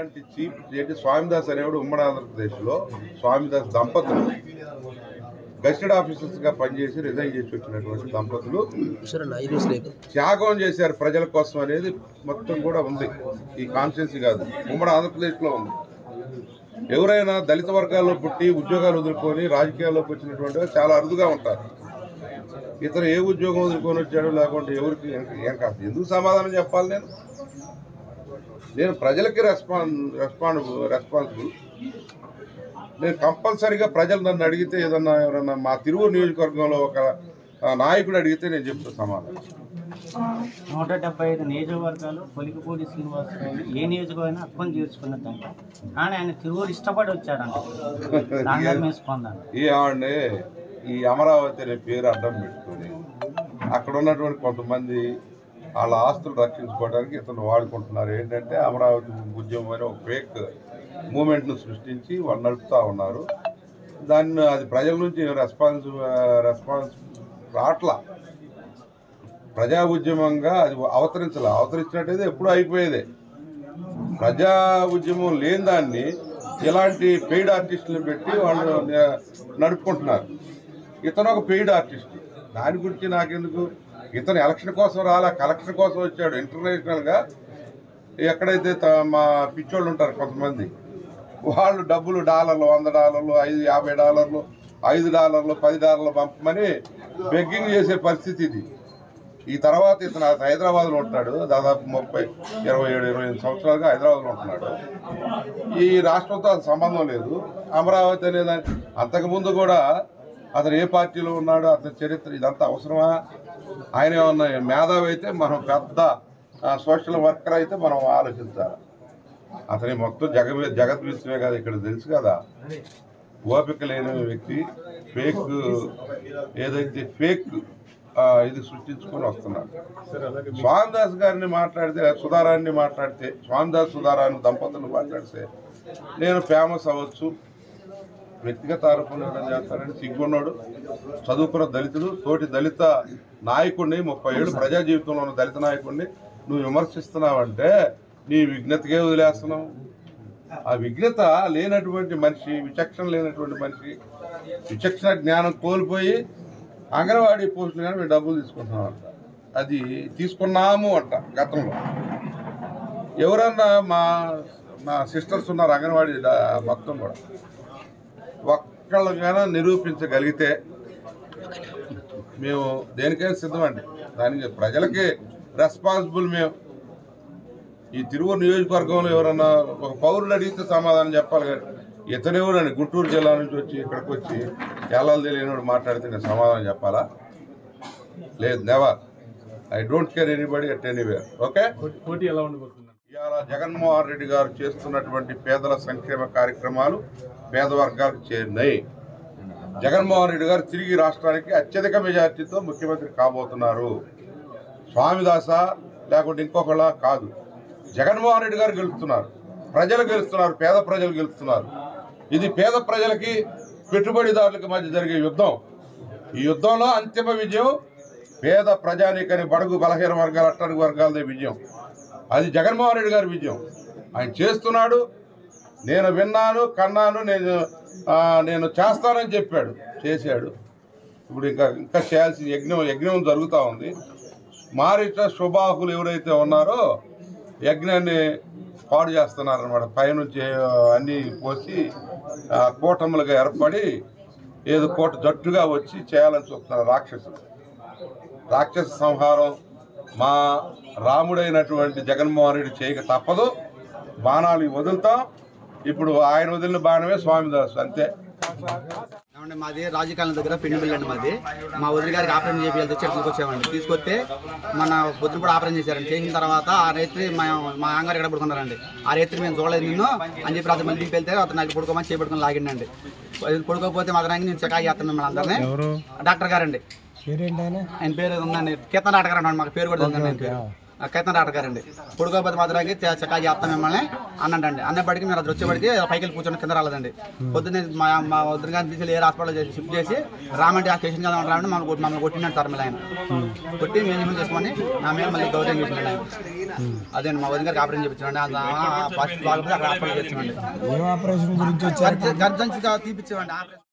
అలాంటి చీఫ్ ఏంటి స్వామిదాస్ అనేవాడు ఉమ్మడి ఆంధ్రప్రదేశ్లో స్వామిదాస్ దంపతులు గస్టెడ్ ఆఫీసర్స్ గా పనిచేసి రిజైన్ చేసి వచ్చినటువంటి దంపతులు త్యాగం చేశారు ప్రజల కోసం అనేది మొత్తం కూడా ఉంది ఈ కాన్స్టిట్యున్సీ కాదు ఉమ్మడి ఆంధ్రప్రదేశ్ లో ఉంది ఎవరైనా దళిత వర్గాల్లో పుట్టి ఉద్యోగాలు వదులుకొని రాజకీయాల్లోకి వచ్చినటువంటి వారు చాలా అరుదుగా ఉంటారు ఇతను ఏ ఉద్యోగం వదులుకొని వచ్చాడు లేకుంటే ఎవరికి ఏం కాదు ఎందుకు సమాధానం చెప్పాలి నేను నేను ప్రజలకి రెస్పాన్ రెస్పాన్ రెస్పాన్సిబుల్ నేను కంపల్సరీగా ప్రజలు నన్ను అడిగితే ఏదన్నా ఎవరన్నా మా తిరువూరు నియోజకవర్గంలో ఒక ఆ, నాయకుడు అడిగితే నేను చెప్తాను సమాధానం నూట డెబ్బై ఐదు నియోజకవర్గాలు పొలికిపూడి శ్రీనివాసరావు ఏ నియోజకవర్గం అర్థం చేసుకున్నదంట కానీ ఆయన తిరువురు ఇష్టపడి వచ్చాడంట దాని మీద మీ స్పందన ఈ ఆవిడని ఈ అమరావతి అనే పేరు అడ్డం పెట్టుకొని అక్కడ ఉన్నటువంటి కొంతమంది వాళ్ళ ఆస్తులు రక్షించుకోవడానికి ఇతను వాడుకుంటున్నారు ఏంటంటే అమరావతి ఉద్యమం అనే ఒక ఫేక్ మూమెంట్ను సృష్టించి వాళ్ళు నడుపుతా ఉన్నారు దాన్ని అది ప్రజల నుంచి రెస్పాన్స్ రెస్పాన్స్ రాట్లా ప్రజా ఉద్యమంగా అది అవతరించాల అవతరించినట్టయితే ఎప్పుడూ అయిపోయేదే ప్రజా ఉద్యమం లేని దాన్ని ఇలాంటి పెయిడ్ ఆర్టిస్టులను పెట్టి వాళ్ళు న- నడుపుకుంటున్నారు ఇతను ఒక పెయిడ్ ఆర్టిస్ట్ దాని గురించి నాకెందుకు ఇతను ఎలక్షన్ కోసం రాలా కలెక్షన్ కోసం వచ్చాడు ఇంటర్నేషనల్గా ఎక్కడైతే త- మా పిచ్చోళ్ళు ఉంటారు కొంతమంది వాళ్ళు డబ్బులు డాలర్లు వంద డాలర్లు ఐదు యాభై డాలర్లు ఐదు డాలర్లు పది డాలర్లు పంపమని బెగ్గింగ్ చేసే పరిస్థితి ఇది ఈ తర్వాత ఇతను హైదరాబాద్లో ఉంటున్నాడు దాదాపు ముప్పై ఇరవై ఏడు ఇరవై ఎనిమిది సంవత్సరాలుగా హైదరాబాద్లో ఉంటున్నాడు ఈ రాష్ట్రంతో అది సంబంధం లేదు అమరావతి అనే దాని అంతకుముందు కూడా అతను ఏ పార్టీలో ఉన్నాడు అతని చరిత్ర ఇదంతా అవసరమా ఆయన ఏమన్నా మేధావి అయితే మనం పెద్ద ఆ, సోషల్ వర్కర్ అయితే మనం ఆలోచించాలి అతని మొత్తం జగ జగద్విశ్వే కదా ఇక్కడ తెలుసు కదా ఓపిక లేని వ్యక్తి ఫేక్ ఏదైతే ఫేక్ ఆ, ఇది సృష్టించుకొని వస్తున్నారు స్వామిదాస్ గారిని మాట్లాడితే సుధారాన్ని మాట్లాడితే స్వామిదాస్ సుధారాన్ని దంపతులు మాట్లాడితే నేను ఫేమస్ అవ్వచ్చు వ్యక్తిగత ఆరోపణలు ఎవరైనా చేస్తారని సిగ్గున్నాడు చదువుకున్న దళితుడు తోటి దళిత నాయకుడిని ముప్పై ఏళ్ళు ప్రజా జీవితంలో ఉన్న దళిత నాయకుడిని నువ్వు విమర్శిస్తున్నావంటే నీ విఘ్నతకే వదిలేస్తున్నావు ఆ విఘ్నత లేనటువంటి మనిషి విచక్షణ లేనటువంటి మనిషి విచక్షణ జ్ఞానం కోల్పోయి అంగన్వాడీ పోస్టులు కానీ మేము డబ్బులు తీసుకుంటున్నాం అంట అది తీసుకున్నాము అంట గతంలో ఎవరన్నా మా మా సిస్టర్స్ ఉన్నారు అంగన్వాడీ డా- మొత్తం కూడా ఒక్కళ్ళకైనా నిరూపించగలిగితే మేము దేనికైనా సిద్ధమండి దానికి ప్రజలకి రెస్పాన్సిబుల్ మేము ఈ తిరువూరు నియోజకవర్గంలో ఎవరన్నా ఒక పౌరులు అడిగితే సమాధానం చెప్పాలి కానీ ఇతను ఎవరండి గుంటూరు జిల్లా నుంచి వచ్చి ఇక్కడికి వచ్చి ఎలాలు తెలియనివాడు మాట్లాడితే నేను సమాధానం చెప్పాలా లేదు never I don't care anybody at anywhere okay పోటీ ఎలా ఉండబోతుంది ఇవాళ జగన్మోహన్ రెడ్డి గారు చేస్తున్నటువంటి పేదల సంక్షేమ కార్యక్రమాలు పేద వర్గాలకు చేరినాయి జగన్మోహన్ రెడ్డి గారు తిరిగి రాష్ట్రానికి అత్యధిక మెజార్టీతో ముఖ్యమంత్రి కాబోతున్నారు స్వామిదాస లేకుంటే ఇంకొకళ్ళ కాదు జగన్మోహన్ రెడ్డి గారు గెలుస్తున్నారు ప్రజలు గెలుస్తున్నారు పేద ప్రజలు గెలుస్తున్నారు ఇది పేద ప్రజలకి పెట్టుబడిదారులకి మధ్య జరిగే యుద్ధం ఈ యుద్ధంలో అంతిమ విజయం పేద ప్రజానీకని బడుగు బలహీన వర్గాల అట్టడుగు వర్గాలదే విజయం అది జగన్మోహన్ రెడ్డి గారి విజయం ఆయన చేస్తున్నాడు నేను విన్నాను కన్నాను నేను ఆ, నేను చేస్తానని చెప్పాడు చేశాడు ఇప్పుడు ఇంకా ఇంకా చేయాల్సిన యజ్ఞం యజ్ఞం జరుగుతూ ఉంది మారిట శుభాహులు ఎవరైతే ఉన్నారో యజ్ఞాన్ని పాడు చేస్తున్నారనమాట పైనుంచి ఆ, అన్నీ పోసి ఆ, కూటములుగా ఏర్పడి ఏదో కోట జట్టుగా వచ్చి చేయాలని చూస్తున్నారు రాక్షసులు రాక్షస సంహారం మా రాముడైనటువంటి జగన్మోహన్ రెడ్డి చేయక తప్పదు బాణాలు వదులుతాం ఇప్పుడు ఆయన వదిలిన బాణమే స్వామిదాస్ అంతే ఏమంటే మాది రాజకాలం దగ్గర పెండుబిల్లి అండి మాది మా వదిలి గారికి ఆపరేషన్ చేయాలి వచ్చి తీసుకొచ్చామండి తీసుకొస్తే మన పొద్దున కూడా ఆపరేషన్ చేశారండి చేసిన తర్వాత ఆ రైతు మా మా అంగారు ఎక్కడ పడుకున్నారండి ఆ రైతు మేము చూడలేదు నిన్ను అని చెప్పి అతను మళ్ళీ వెళ్తే అతను నాకు పడుకోమని చేపట్టుకుని లాగిండండి పడుకోకపోతే మాత్రానికి నేను చెకాయి చేస్తాను మిమ్మల్ని అందరినీ డాక్టర్ గారండి ఆయన పేరు ఏదో ఉందండి కీర్తన డాక్టర్ గారు అన్నాడు మాకు పేరు కూడా ఉందండి ఆయన పేరు కైతన్ డాక్టర్ గారండి పొడుగోపతి మాత్రానికి చక్కగా చేస్తాం మిమ్మల్ని అన్నండి అన్నప్పటికీ మీరు అది వచ్చేప్పటికి పైకి వెళ్ళి కూర్చొని కింద రాలేదండి పొద్దున్నే మా మా వద్దు గారిని తీసుకెళ్ళి ఏ హాస్పిటల్ చేసి షిఫ్ట్ చేసి రామంటే ఆ స్టేషన్ కదా రామంటే మమ్మల్ని కొట్టి- మమ్మల్ని కొట్టినాడు సార్ మళ్ళీ ఆయన కొట్టి మేము ఏమైనా చేసుకొని నా మీద మళ్ళీ గౌరవం చేసినాడు ఆయన అదే మా వదిన గారికి ఆపరేషన్ చేయించామండి ఫస్ట్ బాగా అక్కడ హాస్పిటల్ చేసామండి ఏం ఆపరేషన్ గురించి వచ్చారు గర్జన్ తీపిచ్చామండి ఆపరేషన్